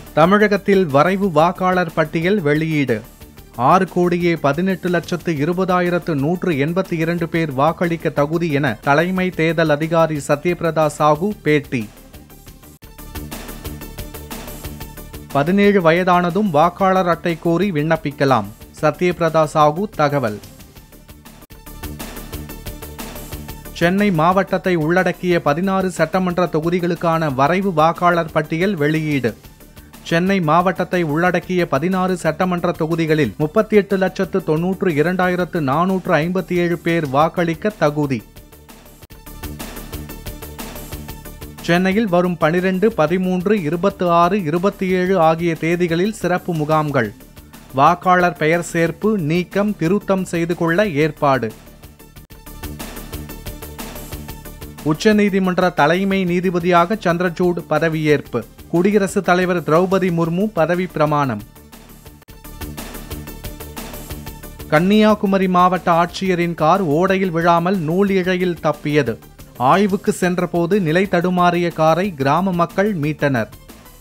தமிழகத்தில் வரைவு வாக்காளர் பட்டியல் வெளியீடு ஆறு கோடியே பதினெட்டு லட்சத்து இருபதாயிரத்து நூற்று எண்பத்தி இரண்டு பேர் வாக்களிக்க தகுதி என தலைமை தேர்தல் அதிகாரி சத்யபிரதா சாஹூ பேட்டி பதினேழு வயதானதும் வாக்காளர் அட்டை கோரி விண்ணப்பிக்கலாம் சத்யபிரதா சாஹூ தகவல் சென்னை மாவட்டத்தை உள்ளடக்கிய பதினாறு சட்டமன்ற தொகுதிகளுக்கான வரைவு வாக்காளர் பட்டியல் வெளியீடு சென்னை மாவட்டத்தை உள்ளடக்கிய பதினாறு சட்டமன்ற தொகுதிகளில் முப்பத்தி எட்டு லட்சத்து தொன்னூற்று இரண்டாயிரத்து நானூற்று ஐம்பத்தி ஏழு பேர் வாக்களிக்க தகுதி சென்னையில் வரும் பனிரெண்டு பதிமூன்று இருபத்தி ஆறு இருபத்தி ஏழு ஆகிய தேதிகளில் சிறப்பு முகாம்கள் வாக்காளர் பெயர் சேர்ப்பு நீக்கம் திருத்தம் செய்து கொள்ள ஏற்பாடு உச்சநீதிமன்ற தலைமை நீதிபதியாக சந்திரசூட் பதவியேற்பு குடியரசுத் தலைவர் திரௌபதி முர்மு பதவி பிரமாணம் கன்னியாகுமரி மாவட்ட ஆட்சியரின் கார் ஓடையில் விழாமல் நூல் இழையில் தப்பியது ஆய்வுக்கு சென்றபோது நிலை தடுமாறிய காரை கிராம மக்கள் மீட்டனர்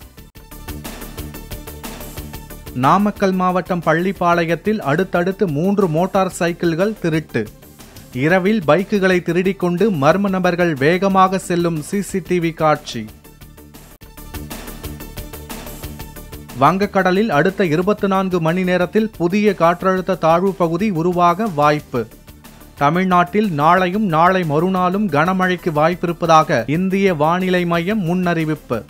நாமக்கல் மாவட்டம் பள்ளிப்பாளையத்தில் அடுத்தடுத்து மூன்று மோட்டார் சைக்கிள்கள் திருட்டு இரவில் பைக்குகளை திருடிக் கொண்டு மர்ம நபர்கள் வேகமாக செல்லும் சிசிடிவி காட்சி வங்கக்கடலில் அடுத்த இருபத்தி நான்கு மணி நேரத்தில் புதிய காற்றழுத்த தாழ்வு பகுதி உருவாக வாய்ப்பு தமிழ்நாட்டில் நாளையும் நாளை மறுநாளும் கனமழைக்கு வாய்ப்பிருப்பதாக இந்திய வானிலை மையம் முன்னறிவிப்பு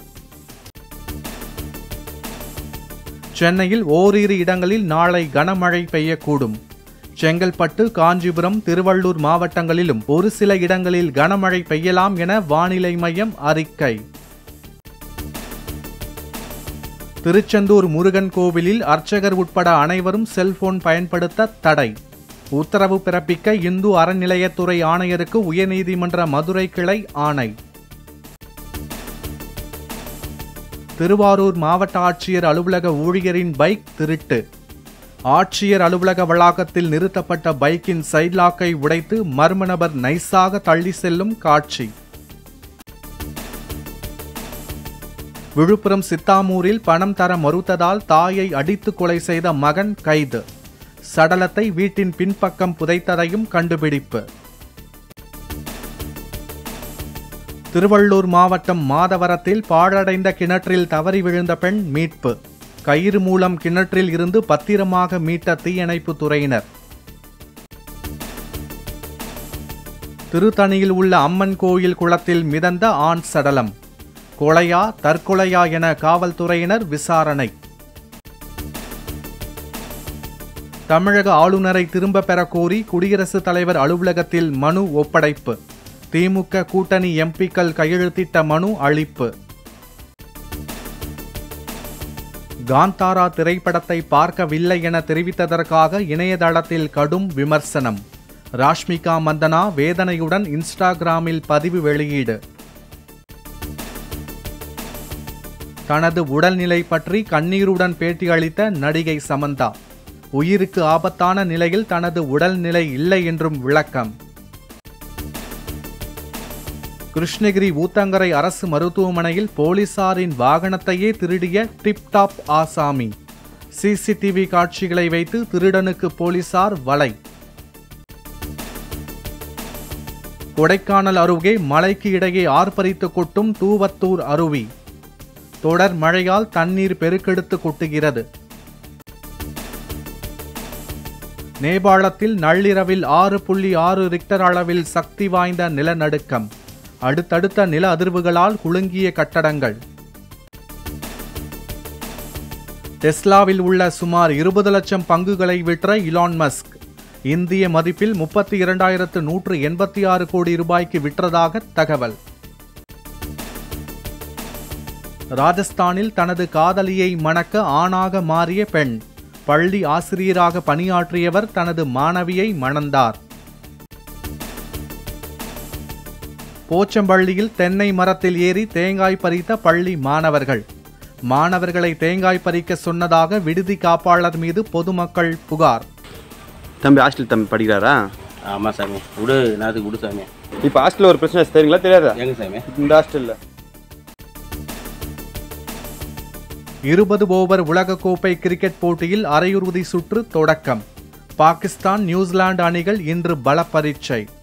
சென்னையில் ஓரிரு இடங்களில் நாளை கனமழை பெய்யக்கூடும் செங்கல்பட்டு காஞ்சிபுரம் திருவள்ளூர் மாவட்டங்களிலும் ஒரு சில இடங்களில் கனமழை பெய்யலாம் என வானிலை மையம் அறிக்கை திருச்செந்தூர் முருகன் கோவிலில் அர்ச்சகர் உட்பட அனைவரும் செல்போன் பயன்படுத்த தடை உத்தரவு பிறப்பிக்க இந்து அறநிலையத்துறை ஆணையருக்கு உயர்நீதிமன்ற மதுரை கிளை ஆணை திருவாரூர் மாவட்ட ஆட்சியர் அலுவலக ஊழியரின் பைக் திருட்டு ஆட்சியர் அலுவலக வளாகத்தில் நிறுத்தப்பட்ட பைக்கின் சைட்லாக்கை உடைத்து மர்ம நபர் நைஸாக தள்ளி செல்லும் காட்சி விழுப்புரம் சித்தாமூரில் பணம் தர மறுத்ததால் தாயை அடித்து கொலை செய்த மகன் கைது சடலத்தை வீட்டின் பின்பக்கம் புதைத்ததையும் கண்டுபிடிப்பு திருவள்ளூர் மாவட்டம் மாதவரத்தில் பாழடைந்த கிணற்றில் தவறி விழுந்த பெண் மீட்பு கயிறு மூலம் கிணற்றில் இருந்து பத்திரமாக மீட்ட தீயணைப்பு துறையினர் திருத்தணியில் உள்ள அம்மன் கோயில் குளத்தில் மிதந்த ஆண் சடலம் கொலையா தற்கொலையா என காவல்துறையினர் விசாரணை தமிழக ஆளுநரை திரும்ப பெற கோரி குடியரசுத் தலைவர் அலுவலகத்தில் மனு ஒப்படைப்பு திமுக கூட்டணி எம்பிக்கள் கையெழுத்திட்ட மனு அளிப்பு காந்தாரா திரைப்படத்தை பார்க்கவில்லை என தெரிவித்ததற்காக இணையதளத்தில் கடும் விமர்சனம் ராஷ்மிகா மந்தனா வேதனையுடன் இன்ஸ்டாகிராமில் பதிவு வெளியீடு தனது உடல்நிலை பற்றி கண்ணீருடன் பேட்டியளித்த நடிகை சமந்தா உயிருக்கு ஆபத்தான நிலையில் தனது உடல்நிலை இல்லை என்றும் விளக்கம் கிருஷ்ணகிரி ஊத்தங்கரை அரசு மருத்துவமனையில் போலீசாரின் வாகனத்தையே திருடிய டிப்டாப் ஆசாமி சிசிடிவி காட்சிகளை வைத்து திருடனுக்கு போலீசார் வலை கொடைக்கானல் அருகே மலைக்கு இடையே ஆர்ப்பரித்து கொட்டும் தூவத்தூர் அருவி தொடர் மழையால் தண்ணீர் பெருக்கெடுத்து கொட்டுகிறது நேபாளத்தில் நள்ளிரவில் ஆறு புள்ளி ஆறு ரிக்டர் அளவில் சக்தி வாய்ந்த நிலநடுக்கம் அடுத்தடுத்த நில அதிர்வுகளால் குலுங்கிய கட்டடங்கள் டெஸ்லாவில் உள்ள சுமார் இருபது லட்சம் பங்குகளை விற்ற இலான் மஸ்க் இந்திய மதிப்பில் முப்பத்தி இரண்டாயிரத்து நூற்று எண்பத்தி ஆறு கோடி ரூபாய்க்கு விற்றதாக தகவல் ராஜஸ்தானில் தனது காதலியை மணக்க ஆணாக மாறிய பெண் பள்ளி ஆசிரியராக பணியாற்றியவர் தனது மாணவியை மணந்தார் போச்சம்பள்ளியில் தென்னை மரத்தில் ஏறி தேங்காய் பறித்த பள்ளி மாணவர்கள் மாணவர்களை தேங்காய் பறிக்க சொன்னதாக விடுதி காப்பாளர் மீது பொதுமக்கள் புகார் தம்பி ஹாஸ்டல் தம்பி படிக்கிறாரா ஆமாம் சாமி விடு நாத்துக்கு விடு சாமி இப்போ ஹாஸ்டலில் ஒரு பிரச்சனை தெரியுங்களா தெரியாதா எங்க சாமி இந்த ஹாஸ்டலில் இருபது ஓவர் உலகக்கோப்பை கிரிக்கெட் போட்டியில் அரையிறுதி சுற்று தொடக்கம் பாகிஸ்தான் நியூசிலாந்து அணிகள் இன்று பல பரீட்சை